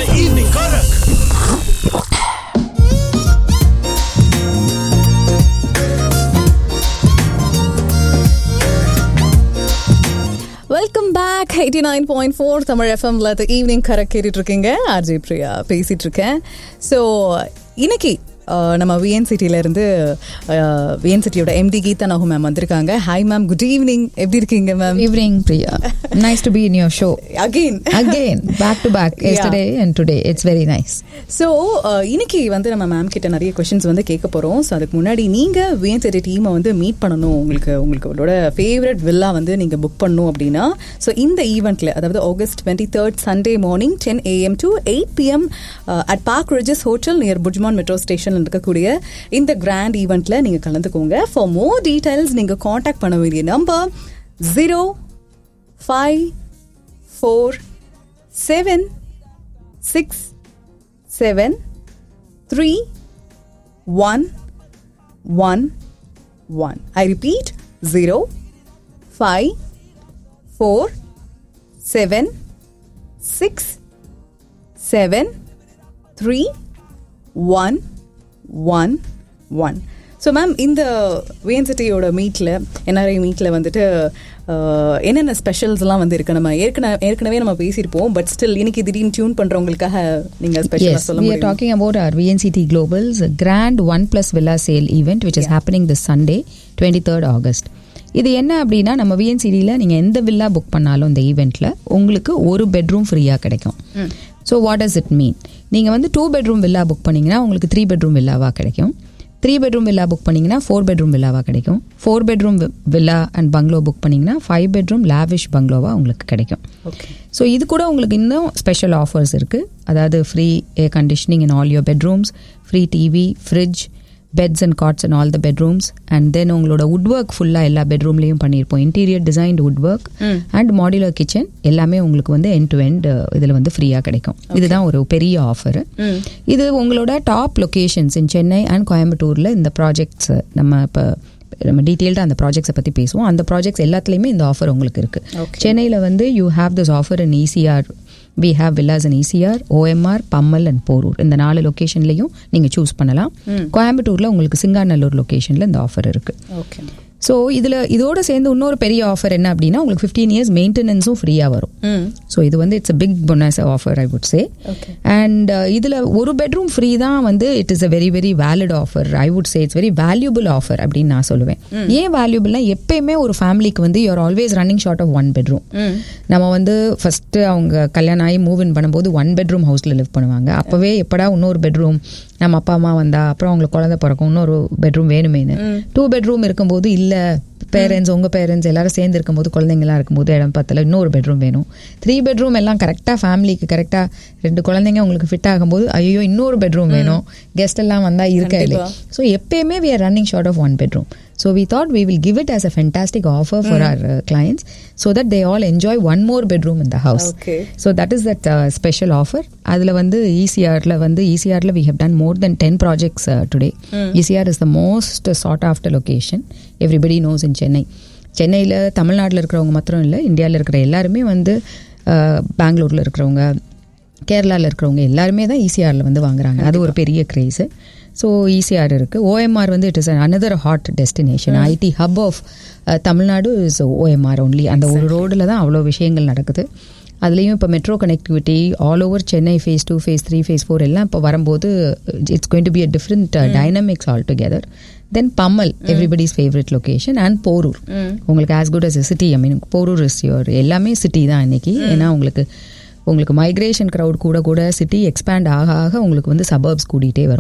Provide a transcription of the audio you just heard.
evening Korak. Welcome back eighty nine point four Tamil எஃப்எம்ல evening correct கேட்டுட்டு இருக்கீங்க RJ Priya பேசிட்டு இருக்கேன் ஸோ இன்னைக்கு அஹ், நம்ம விஎன்சிட்டியில இருந்து விஎன்சிட்டியோட எம்டி கீதா நகு மேம் வந்திருக்காங்க ஹாய் மேம் குட் ஈவினிங் எப்படி இருக்கீங்க ma'am Evening, Priya. nice to be in your show. Again Again, back to back, yesterday and today. It's very nice. So இன்னைக்கு வந்து நம்ம மேம் கிட்ட நிறைய கொஷின்ஸ் வந்து கேட்க போறோம் ஸோ அதுக்கு முன்னாடி நீங்க விஎன்சிட்டி டீமை வந்து மீட் பண்ணணும் உங்களுக்கு உங்களுக்கு உங்களோட ஃபேவரட் வில்லா வந்து நீங்க புக் பண்ணணும் அப்படின்னா ஸோ இந்த ஈவெண்ட்ல அதாவது August twenty third Sunday morning ten AM to eight PM at Park Regis hotel near புஜ்மான் மெட்ரோ ஸ்டேஷன் இருக்கக்கூடிய இந்த கிராண்ட் ஈவெண்ட்ல நீங்க கலந்துக்கோங்க ஃபார் மோர் டீடைல்ஸ் நீங்க காண்டாக்ட் பண்ண வேண்டிய number zero five four seven six seven three one one one. I repeat zero five four seven six seven three one one one. So ma'am இந்த வேன்சிட்டியோட மீட்டில் என்ஆர்ஐ மீட்டில் வந்துட்டு அஹ், என்னென்ன ஸ்பெஷல்ஸ்லாம் வந்து இருக்கு நம்ம ஏற்கனவே ஏற்கனவே நம்ம பேசியிருப்போம் பட் ஸ்டில் இன்னைக்கு திடீர்னு டியூன் பண்ணுறவங்களுக்காக நீங்கள் ஸ்பெஷலாக Yes, சொல்ல we are முடியும் talking about our VNCT Global's grand One Plus Villa Sale event, which is happening this Sunday, 23rd August. இது என்ன அப்படின்னா நம்ம விஎன்சிடியில் நீங்கள் எந்த வில்லா புக் பண்ணாலும் இந்த ஈவெண்ட்டில் உங்களுக்கு ஒரு பெட்ரூம் ஃப்ரீயாக கிடைக்கும் so what does it mean நீங்கள் வந்து டூ பெட்ரூம் வில்லா புக் பண்ணீங்கன்னா உங்களுக்கு த்ரீ பெட்ரூம் வில்லாவாக கிடைக்கும் த்ரீ பெட்ரூம் வில்லா புக் பண்ணீங்கன்னா ஃபோர் பெட்ரூம் வில்லாவாக கிடைக்கும் four bedroom villa and bungalow book பண்ணீங்கன்னா ஃபைவ் பெட்ரூம் லாவிஷ் பங்களோவாக உங்களுக்கு கிடைக்கும் ஓகே ஸோ இது கூட உங்களுக்கு இன்னும் ஸ்பெஷல் ஆஃபர்ஸ் இருக்குது அதாவது free air conditioning in all your bedrooms free TV fridge beds and cots and all the bedrooms and then உங்களோட வுட் ஒர்க் ஃபுல்லாக எல்லா பெட்ரூம்லேயும் பண்ணியிருப்போம் interior designed wood work and modular kitchen எல்லாமே உங்களுக்கு வந்து எண்ட் டு எண்ட் இதில் வந்து ஃப்ரீயாக கிடைக்கும் இதுதான் ஒரு பெரிய ஆஃபர் இது உங்களோட top locations in Chennai and கோயம்புத்தூரில் இந்த ப்ராஜெக்ட்ஸ் நம்ம இப்போ நம்ம டீட்டெயில்டாக அந்த ப்ராஜெக்ட்ஸை பற்றி பேசுவோம் அந்த ப்ராஜெக்ட்ஸ் எல்லாத்துலேயுமே இந்த ஆஃபர் உங்களுக்கு இருக்கு Okay. சென்னையில் வந்து you have this offer in ECR we have villas in ECR OMR Pammal and Porur இந்த நாலு லொக்கேஷன்லையும் நீங்கள் சூஸ் பண்ணலாம் கோயம்புத்தூரில் உங்களுக்கு சிங்காநல்லூர் லொக்கேஷனில் இந்த ஆஃபர் இருக்குது ஓகே ஸோ இதில் இதோட சேர்ந்து இன்னொரு பெரிய ஆஃபர் என்ன அப்படின்னா உங்களுக்கு ஃபிஃப்டீன் இயர்ஸ் மெயின்டெனன்ஸும் ஃப்ரீயாக வரும் ம் ஸோ இது வந்து it's a big bonus offer I would say okay and இதில் ஒரு பெட்ரூம் ஃப்ரீ தான் வந்து it is a very very valid offer I would say it's very valuable offer அப்படின்னு நான் சொல்லுவேன் ஏன் வேல்யூபிள்னா எப்பயுமே ஒரு ஃபேமிலிக்கு வந்து you're always running short of one bedroom நம்ம வந்து ஃபர்ஸ்ட் அவங்க கல்யாணம் ஆகி மூவ் இன் பண்ணும்போது ஒன் பெட்ரூம் ஹவுஸில் லிவ் பண்ணுவாங்க அப்போவே எப்படா இன்னொரு பெட்ரூம் நம்ம அப்பா அம்மா வந்தா அப்புறம் அவங்களுக்கு குழந்தை பிறக்கும் இன்னொரு பெட்ரூம் வேணுமேனு டூ பெட்ரூம் இருக்கும்போது இல்லை பேரண்ட்ஸ் உங்கள் பேரண்ட்ஸ் எல்லாரும் சேர்ந்து இருக்கும்போது குழந்தைங்களாம் இருக்கும்போது இடம் பத்தல இன்னொரு பெட்ரூம் வேணும் த்ரீ பெட்ரூம் எல்லாம் கரெக்டாக ஃபேமிலிக்கு கரெக்டாக ரெண்டு குழந்தைங்க உங்களுக்கு ஃபிட் ஆகும்போது ஐயோ இன்னொரு பெட்ரூம் வேணும் கெஸ்ட் எல்லாம் வந்தால் இருக்க இல்லை ஸோ எப்பயுமே we are running short of one bedroom so we thought we will give it as a fantastic offer for our clients so that they all enjoy one more bedroom in the house Okay. So that is that special offer அதில் வந்து ஈசிஆரில் வந்து ஈசிஆரில் we have done more then ten projects today ECR is the most sought after location everybody knows in Chennai சென்னையில் தமிழ்நாட்டில் இருக்கிறவங்க மாத்திரம் இல்லை இந்தியாவில் இருக்கிற எல்லாருமே வந்து பெங்களூரில் இருக்கிறவங்க கேரளாவில் இருக்கிறவங்க எல்லாருமே தான் ஈசிஆரில் வந்து வாங்குறாங்க அது ஒரு பெரிய கிரேஸு ஸோ ஈசிஆர் இருக்குது ஓஎம்ஆர் வந்து it is another hot destination IT hub of Tamil Nadu is OMR only அந்த ஒரு ரோடில் தான் அவ்வளோ விஷயங்கள் நடக்குது அதுலேயும் இப்போ metro connectivity all over Chennai phase two phase three phase four எல்லாம் இப்போ வரும்போது it's going to be a different dynamics all together then Pammal everybody's favourite location and Porur உங்களுக்கு as good as a city I mean Porur is your எல்லாமே city தான் இன்னைக்கு ஏன்னா உங்களுக்கு உங்களுக்கு மைக்ரேஷன் க்ரௌட் கூட கூட சிட்டி எக்ஸ்பேண்ட் ஆக ஆக உங்களுக்கு வந்து சபர்ப்ஸ் கூட்டிகிட்டே வரும்